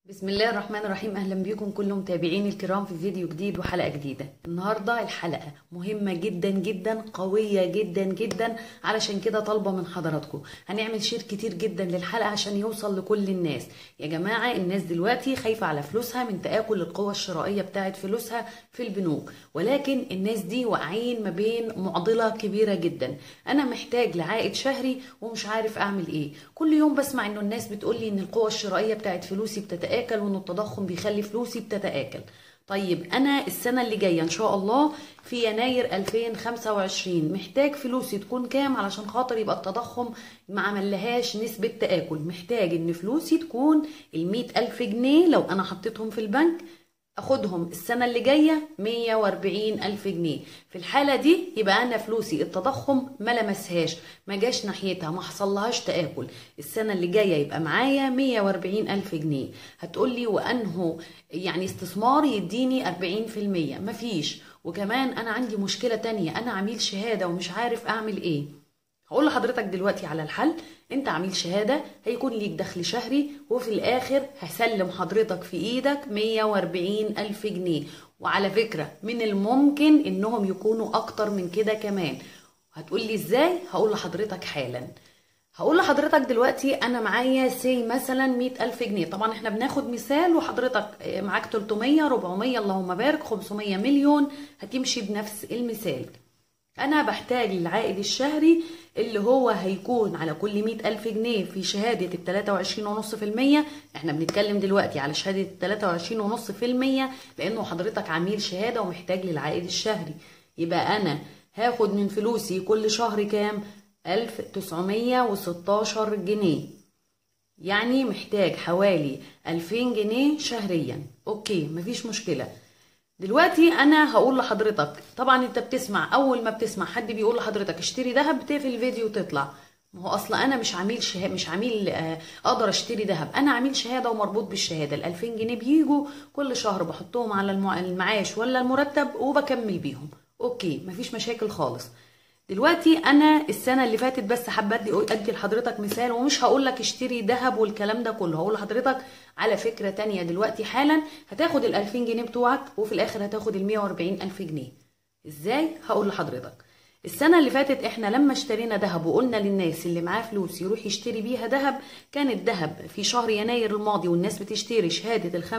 بسم الله الرحمن الرحيم اهلا بيكم كل متابعيني الكرام في فيديو جديد وحلقه جديده النهارده الحلقه مهمه جدا جدا قويه جدا جدا علشان كده طالبه من حضراتكم هنعمل شير كتير جدا للحلقه عشان يوصل لكل الناس يا جماعه الناس دلوقتي خايفه على فلوسها من تاكل القوه الشرائيه بتاعت فلوسها في البنوك ولكن الناس دي واقعين ما بين معضله كبيره جدا انا محتاج لعائد شهري ومش عارف اعمل ايه كل يوم بسمع انه الناس بتقول لي ان القوه الشرائيه بتاعت فلوسي بتتاكل بتتآكل وان التضخم بيخلي فلوسي بتتآكل طيب انا السنه اللي جايه ان شاء الله في يناير 2025 محتاج فلوسي تكون كام علشان خاطر يبقى التضخم ما عملهاش نسبه تآكل محتاج ان فلوسي تكون ال ألف جنيه لو انا حطيتهم في البنك اخدهم السنة اللي جاية 140 ألف جنيه في الحالة دي يبقى أنا فلوسي التضخم ما لمسهاش ما جاش ناحيتها ما حصلهاش تآكل السنة اللي جاية يبقى معايا 140 ألف جنيه هتقولي وأنه يعني استثمار يديني 40% مفيش وكمان أنا عندي مشكلة تانية أنا عميل شهادة ومش عارف أعمل إيه هقول لحضرتك دلوقتي على الحل انت عميل شهادة هيكون ليك دخل شهري وفي الاخر هسلم حضرتك في ايدك 140 الف جنيه وعلى فكرة من الممكن انهم يكونوا اكتر من كده كمان هتقولي ازاي هقول لحضرتك حالا هقول لحضرتك دلوقتي انا معايا سي مثلا 100 الف جنيه طبعا احنا بناخد مثال وحضرتك معاك 300 400 اللهم بارك 500 مليون هتمشي بنفس المثال أنا بحتاج للعائد الشهري اللي هو هيكون على كل مئة ألف جنيه في شهادة التلاتة وعشرين ونص في المية احنا بنتكلم دلوقتي على شهادة التلاتة وعشرين ونص في المية لأنه حضرتك عميل شهادة ومحتاج للعائد الشهري يبقى أنا هاخد من فلوسي كل شهر كام ألف تسعمية وستاشر جنيه يعني محتاج حوالي ألفين جنيه شهريا أوكي مفيش مشكلة دلوقتي انا هقول لحضرتك طبعا انت بتسمع اول ما بتسمع حد بيقول لحضرتك اشتري ذهب بتقفل الفيديو وتطلع ما هو اصلا انا مش عميل شه... مش عميل آه اقدر اشتري ذهب انا عميل شهاده ومربوط بالشهاده ال2000 جنيه بيجوا كل شهر بحطهم على المع... المعاش ولا المرتب وبكمل بيهم اوكي مفيش مشاكل خالص دلوقتي انا السنه اللي فاتت بس حابه ادي ادي لحضرتك مثال ومش هقول لك اشتري ذهب والكلام ده كله هقول لحضرتك على فكره تانية دلوقتي حالا هتاخد ال 2000 جنيه بتوعك وفي الاخر هتاخد ال 140 الف جنيه ازاي هقول لحضرتك السنة اللي فاتت احنا لما اشترينا ذهب وقلنا للناس اللي معاه فلوس يروح يشتري بيها ذهب كان الذهب في شهر يناير الماضي والناس بتشتري شهادة ال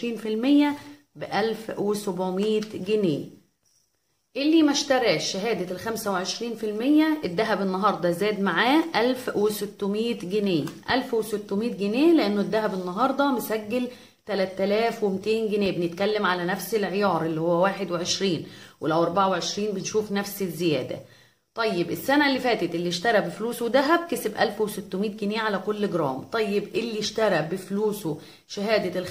25% ب 1700 جنيه اللي ما اشتراش شهادة ال 25% الذهب النهاردة زاد معاه 1600 جنيه 1600 جنيه لأنه الذهب النهاردة مسجل 3200 جنيه بنتكلم على نفس العيار اللي هو 21 ولو 24 بنشوف نفس الزيادة طيب السنة اللي فاتت اللي اشترى بفلوسه ذهب كسب 1600 جنيه على كل جرام طيب اللي اشترى بفلوسه شهادة ال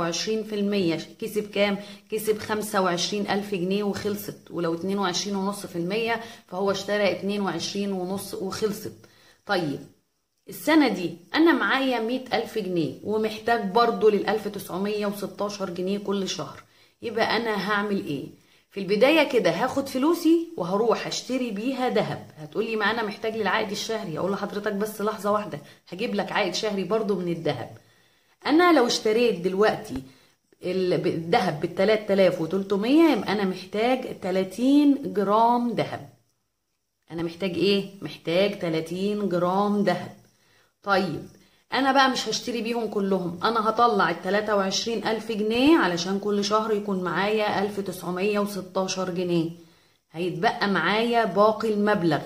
25% كسب كام؟ كسب 25 ألف جنيه وخلصت ولو 22.5% فهو اشترى 22.5 وخلصت طيب السنة دي أنا معايا 100 ألف جنيه ومحتاج برضه لل 1916 جنيه كل شهر يبقى أنا هعمل إيه؟ في البدايه كده هاخد فلوسي وهروح اشتري بيها ذهب هتقولي ما انا محتاج للعائد الشهري اقول لحضرتك بس لحظه واحده هجيب لك عائد شهري برضو من الذهب انا لو اشتريت دلوقتي الذهب ب 3300 يبقى انا محتاج 30 جرام ذهب انا محتاج ايه محتاج 30 جرام ذهب طيب انا بقى مش هشتري بيهم كلهم انا هطلع ال 23 الف جنيه علشان كل شهر يكون معايا 1916 جنيه هيتبقى معايا باقي المبلغ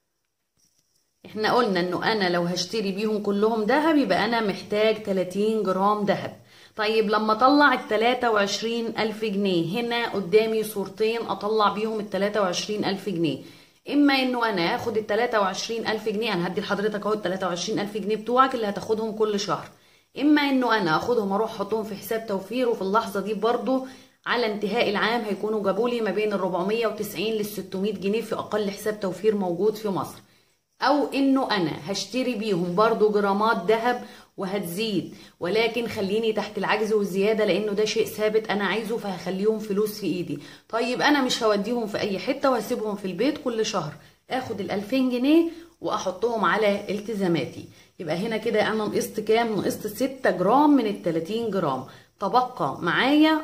احنا قلنا انه انا لو هشتري بيهم كلهم دهب يبقى انا محتاج 30 جرام دهب طيب لما اطلع ال 23 الف جنيه هنا قدامي صورتين اطلع بيهم ال 23 الف جنيه اما انه انا اخد ال 23 الف جنيه انا هدي لحضرتك اهو ال 23 الف جنيه بتوعك اللي هتاخدهم كل شهر اما انه انا اخدهم اروح احطهم في حساب توفير وفي اللحظه دي برضو على انتهاء العام هيكونوا جابوا لي ما بين ال 490 لل 600 جنيه في اقل حساب توفير موجود في مصر او انه انا هشتري بيهم برضو جرامات ذهب وهتزيد ولكن خليني تحت العجز والزيادة لأنه ده شيء ثابت أنا عايزه فهخليهم فلوس في إيدي طيب أنا مش هوديهم في أي حتة وهسيبهم في البيت كل شهر آخد الألفين جنيه وأحطهم على التزاماتي يبقى هنا كده انا نقصت كام نقصت 6 جرام من ال 30 جرام تبقى معايا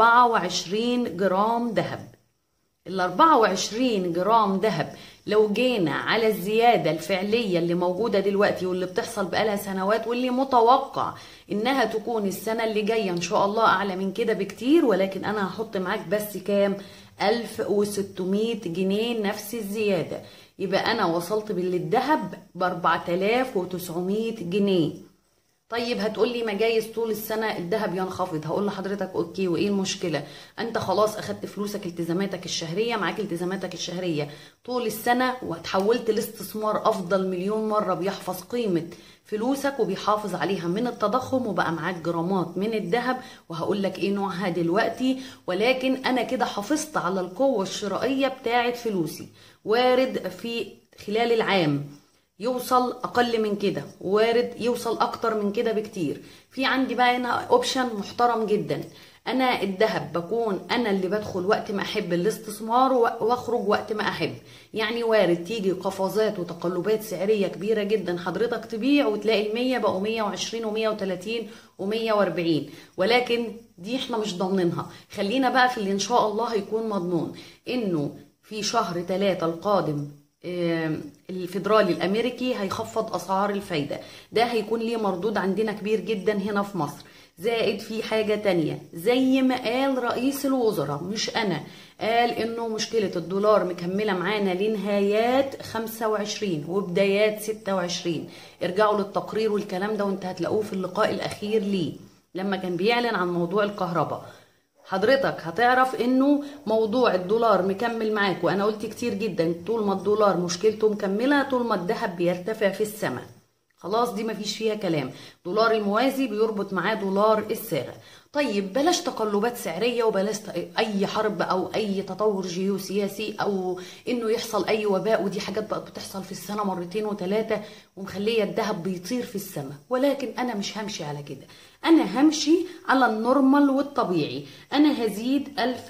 24 جرام ذهب ال 24 جرام ذهب لو جينا على الزيادة الفعلية اللي موجودة دلوقتي واللي بتحصل بقالها سنوات واللي متوقع انها تكون السنة اللي جاية ان شاء الله اعلى من كده بكتير ولكن انا هحط معاك بس كام 1600 جنيه نفس الزيادة يبقى انا وصلت بالذهب ب 4900 جنيه طيب هتقولي ما جايز طول السنة الذهب ينخفض هقول لحضرتك اوكي وايه المشكلة انت خلاص اخدت فلوسك التزاماتك الشهرية معاك التزاماتك الشهرية طول السنة وتحولت لاستثمار افضل مليون مرة بيحفظ قيمة فلوسك وبيحافظ عليها من التضخم وبقى معاك جرامات من الذهب وهقول لك ايه نوعها دلوقتي ولكن انا كده حافظت على القوة الشرائية بتاعت فلوسي وارد في خلال العام يوصل اقل من كده وارد يوصل اكتر من كده بكتير في عندي بقى هنا اوبشن محترم جدا انا الذهب بكون انا اللي بدخل وقت ما احب الاستثمار واخرج وقت ما احب يعني وارد تيجي قفزات وتقلبات سعريه كبيره جدا حضرتك تبيع وتلاقي ال100 بقوا 120 و130 و140 ولكن دي احنا مش ضامنينها خلينا بقى في اللي ان شاء الله هيكون مضمون انه في شهر ثلاثة القادم الفيدرالي الامريكي هيخفض اسعار الفايده ده هيكون ليه مردود عندنا كبير جدا هنا في مصر زائد في حاجة تانية زي ما قال رئيس الوزراء مش أنا قال إنه مشكلة الدولار مكملة معانا لنهايات 25 وبدايات 26 ارجعوا للتقرير والكلام ده وانت هتلاقوه في اللقاء الأخير ليه لما كان بيعلن عن موضوع الكهرباء حضرتك هتعرف انه موضوع الدولار مكمل معاك وانا قلت كتير جدا طول ما الدولار مشكلته مكمله طول ما الذهب بيرتفع في السماء خلاص دي مفيش فيها كلام دولار الموازي بيربط معاه دولار الصاغه طيب بلاش تقلبات سعريه وبلاش اي حرب او اي تطور جيوسياسي او انه يحصل اي وباء ودي حاجات بقت بتحصل في السنه مرتين وثلاثه ومخليه الذهب بيطير في السماء ولكن انا مش همشي على كده انا همشي على النورمال والطبيعي انا هزيد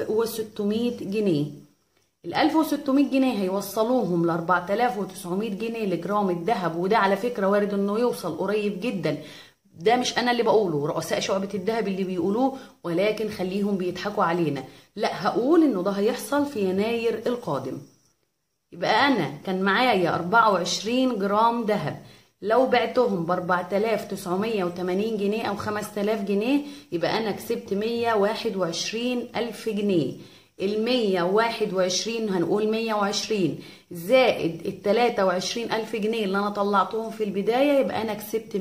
1600 جنيه ال 1600 جنيه هيوصلوهم ل 4900 جنيه لجرام الذهب وده على فكره وارد انه يوصل قريب جدا ده مش انا اللي بقوله رؤساء شعبة الذهب اللي بيقولوه ولكن خليهم بيضحكوا علينا لا هقول انه ده هيحصل في يناير القادم يبقى انا كان معايا 24 جرام ذهب لو بعتهم ب 4980 جنيه او 5000 جنيه يبقى انا كسبت 121 الف جنيه ال 121 هنقول 120 زائد ال 23 ألف جنيه اللي أنا طلعتهم في البداية يبقى أنا كسبت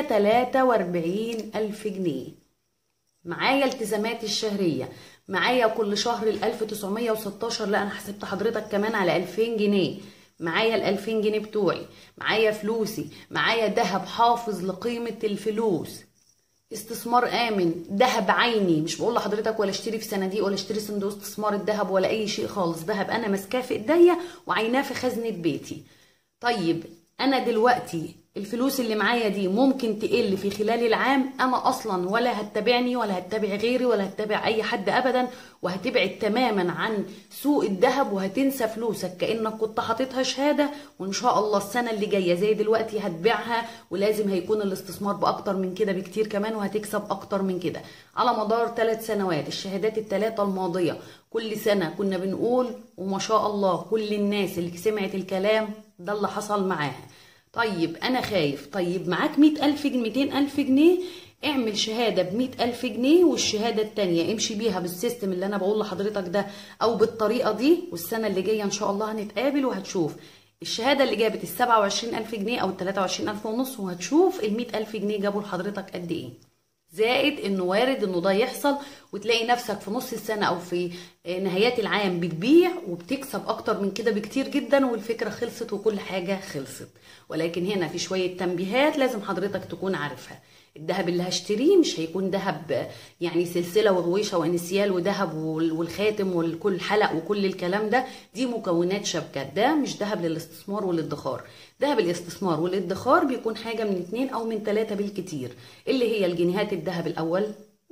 143 ألف جنيه معايا التزاماتي الشهرية معايا كل شهر ال 1916 لا أنا حسبت حضرتك كمان على 2000 جنيه معايا ال 2000 جنيه بتوعي معايا فلوسي معايا ذهب حافظ لقيمة الفلوس استثمار امن ذهب عيني مش بقول لحضرتك ولا اشتري في صناديق ولا اشتري صندوق استثمار الذهب ولا اي شيء خالص ذهب انا ماسكاه في ايديا وعيناه في خزنه بيتي طيب انا دلوقتي الفلوس اللي معايا دي ممكن تقل في خلال العام انا اصلا ولا هتبعني ولا هتبع غيري ولا هتبع اي حد ابدا وهتبعد تماما عن سوق الذهب وهتنسى فلوسك كانك كنت حاططها شهاده وان شاء الله السنه اللي جايه زي دلوقتي هتبيعها ولازم هيكون الاستثمار باكتر من كده بكتير كمان وهتكسب اكتر من كده على مدار ثلاث سنوات الشهادات الثلاثه الماضيه كل سنه كنا بنقول وما شاء الله كل الناس اللي سمعت الكلام ده اللي حصل معاها طيب انا خايف طيب معاك مئة الف ميتين الف جنيه اعمل شهاده ب ألف جنيه والشهاده التانية امشي بيها بالسيستم اللي انا بقول لحضرتك ده او بالطريقه دي والسنه اللي جايه ان شاء الله هنتقابل وهتشوف الشهاده اللي جابت ال 27000 جنيه او ال 23000 ونص وهتشوف ال ألف جنيه جابوا لحضرتك قد ايه زائد انه وارد انه ده يحصل وتلاقي نفسك في نص السنه او في نهايات العام بتبيع وبتكسب اكتر من كده بكتير جدا والفكره خلصت وكل حاجه خلصت ولكن هنا في شويه تنبيهات لازم حضرتك تكون عارفها الذهب اللي هشتريه مش هيكون ذهب يعني سلسله وغويشه وانسيال وذهب والخاتم وكل حلق وكل الكلام ده دي مكونات شبكه ده مش ذهب للاستثمار والادخار ذهب الاستثمار والادخار بيكون حاجه من اتنين او من تلاته بالكتير اللي هي الجنيهات الذهب الاول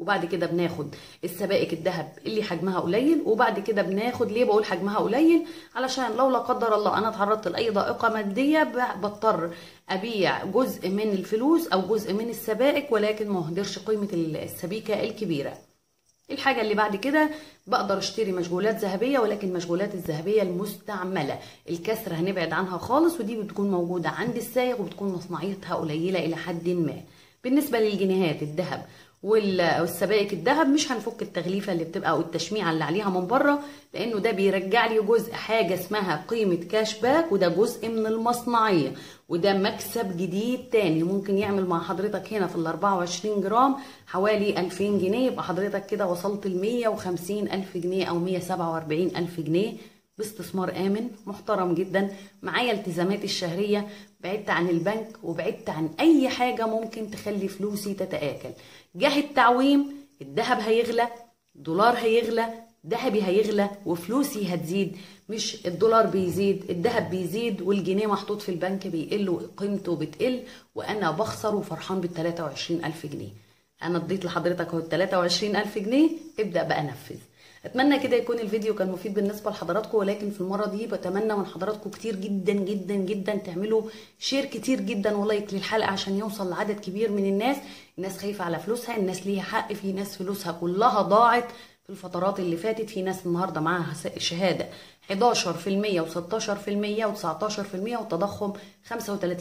وبعد كده بناخد السبائك الذهب اللي حجمها قليل وبعد كده بناخد ليه بقول حجمها قليل علشان لو لا قدر الله انا اتعرضت لاي ضائقه ماديه بضطر ابيع جزء من الفلوس او جزء من السبائك ولكن ما اهدرش قيمه السبيكه الكبيره الحاجة اللي بعد كده بقدر اشتري مشغولات ذهبية ولكن المشغولات الذهبية المستعملة الكسر هنبعد عنها خالص ودي بتكون موجودة عند السائق وبتكون مصنعيتها قليلة إلى حد ما بالنسبة للجنيهات الذهب والسبائك الذهب مش هنفك التغليفه اللي بتبقى او التشميعه اللي عليها من بره لانه ده بيرجع لي جزء حاجه اسمها قيمه كاش باك وده جزء من المصنعيه وده مكسب جديد تاني ممكن يعمل مع حضرتك هنا في ال 24 جرام حوالي 2000 جنيه يبقى حضرتك كده وصلت ل 150 الف جنيه او 147 الف جنيه باستثمار آمن محترم جدا معايا التزاماتي الشهرية بعدت عن البنك وبعدت عن أي حاجة ممكن تخلي فلوسي تتآكل جه التعويم الذهب هيغلى الدولار هيغلى ذهبي هيغلى وفلوسي هتزيد مش الدولار بيزيد الذهب بيزيد والجنيه محطوط في البنك بيقل وقيمته بتقل وأنا بخسر وفرحان بال 23 ألف جنيه أنا اديت لحضرتك اهو ال 23 ألف جنيه ابدأ بقى نفذ اتمنى كده يكون الفيديو كان مفيد بالنسبه لحضراتكم ولكن في المره دي بتمنى من حضراتكم كتير جدا جدا جدا تعملوا شير كتير جدا ولايك للحلقه عشان يوصل لعدد كبير من الناس الناس خايفه على فلوسها الناس ليها حق في ناس فلوسها كلها ضاعت في الفترات اللي فاتت في ناس النهارده معاها شهاده 11% و16% و19% والتضخم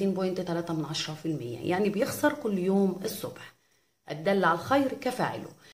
35.3% يعني بيخسر كل يوم الصبح الدل على الخير كفاعله